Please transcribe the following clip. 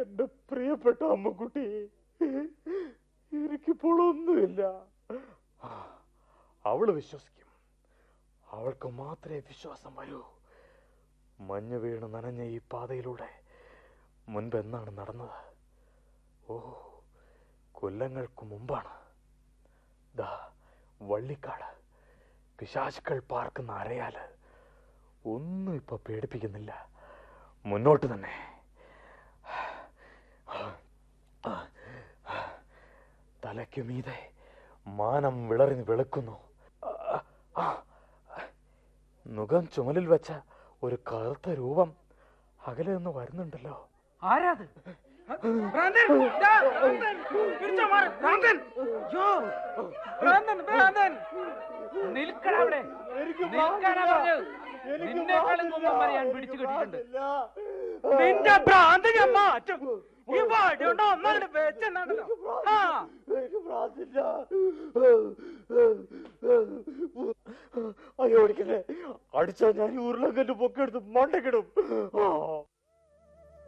എന്റെ പ്രിയപ്പെട്ട അമ്മക്കുട്ടി എനിക്കിപ്പോൾ ഒന്നുമില്ല ആ, അവള് വിശ്വസിക്കും അവൾക്ക് മാത്രമേ വിശ്വാസം വരൂ മഞ്ഞ് വീണ് നനഞ്ഞ ഈ പാതയിലൂടെ മുൻപ് എന്നാണ് നടന്നത് ഓ കൊല്ലങ്ങൾക്ക് മുമ്പാണ് ദാ വള്ളിക്കാട് പിശാചുക്കൾ പാർക്കുന്ന അരയാല് ഒന്നും ഇപ്പൊ പേടിപ്പിക്കുന്നില്ല മുന്നോട്ട് തന്നെ തലയ്ക്കു മീതെ മാനം വിളറി വെളുക്കുന്നു ആ, മുഖം ചുമലിൽ വെച്ച ഒരു കറുത്ത രൂപം അകലെ നിന്ന് വരുന്നുണ്ടല്ലോ ആരാത് ഭ്രാന്തൻ! ദാ, ഭ്രാന്തൻ! പിടിച്ചോ, മാറ്! ഭ്രാന്തൻ! യ്യോ! ഭ്രാന്തൻ, ഭ്രാന്തൻ! നിൽക്കടാ അവിടെ. നിൽക്കാനാ പറഞ്ഞത്. നിന്നെക്കാളും മുമ്പ് വരെ ഞാൻ പിടിച്ചു കെട്ടിയിട്ടുണ്ട് നിന്റെ ഭ്രാന്ത് ഞാൻ മാറ്റും ഈ വടി കൊണ്ട് ഒന്നങ്ങട് വെച്ചെന്നാണല്ലോ ആ അയ്യോ ഓടിക്കല്ലേ അടിച്ചാ ഞാൻ ഈ ഉരുളക്കല്ല് പൊക്കെടുത്ത് മണ്ടക്കിടും ആ